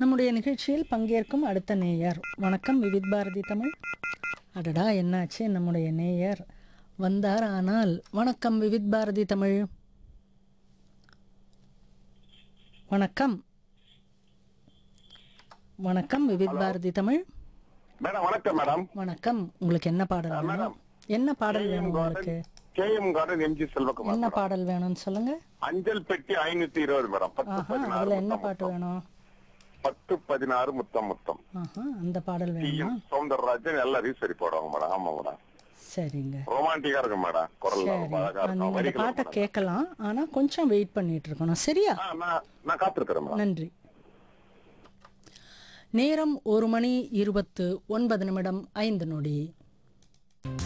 நம்முடைய நிகழ்ச்சியில் பங்கேற்கும் அடுத்த நேயர் வணக்கம் விவித் பாரதி தமிழ் அடடா என்னாச்சு நம்முடைய நேயர் வந்தார் ஆனால் வணக்கம் விவித் பாரதி தமிழ் வணக்கம் வணக்கம் விவித் பாரதி தமிழ் மேடம் வணக்கம் மேடம் வணக்கம் உங்களுக்கு என்ன பாடல் வேணும் மேடம். என்ன பாடல் வேணும் உங்களுக்கு K M garden M G Selvakumar என்ன மேடம். பாடல் வேணும்னு சொல்லுங்க அஞ்சல் பெட்டி ஐநூத்தி இருபது மேடம் பத்து ஆஹா பதினாறு அதுல என்ன முத்தம் பாட்டு முத்தம். வேணும் பத்து பதினாறு முத்தம் முத்தம் ஆஹா அந்த பாடல் டி வேணுமா எம் சௌந்தரராஜன் எல்லாரையும் சரி போடுவாங்க மேடம் ஆமா மேடம் சரிங்க ரொமான்டிக்கா இருக்கும் மேடம் குரல் சரி ரொம்ப அழகா ஆ, இருக்கும் நீங்க இந்த வரிகள் பாட்டை ரொம்ப கேட்கலாம் ஆனா கொஞ்சம் வெயிட் பண்ணிட்டு இருக்கணும் சரியா நல்லா- ஆ, நான் நான் காத்திருக்கிறேன் மேடம் நன்றி நேரம் ஒரு மணி இருபத்து ஒன்பது நிமிடம் ஐந்து நொடி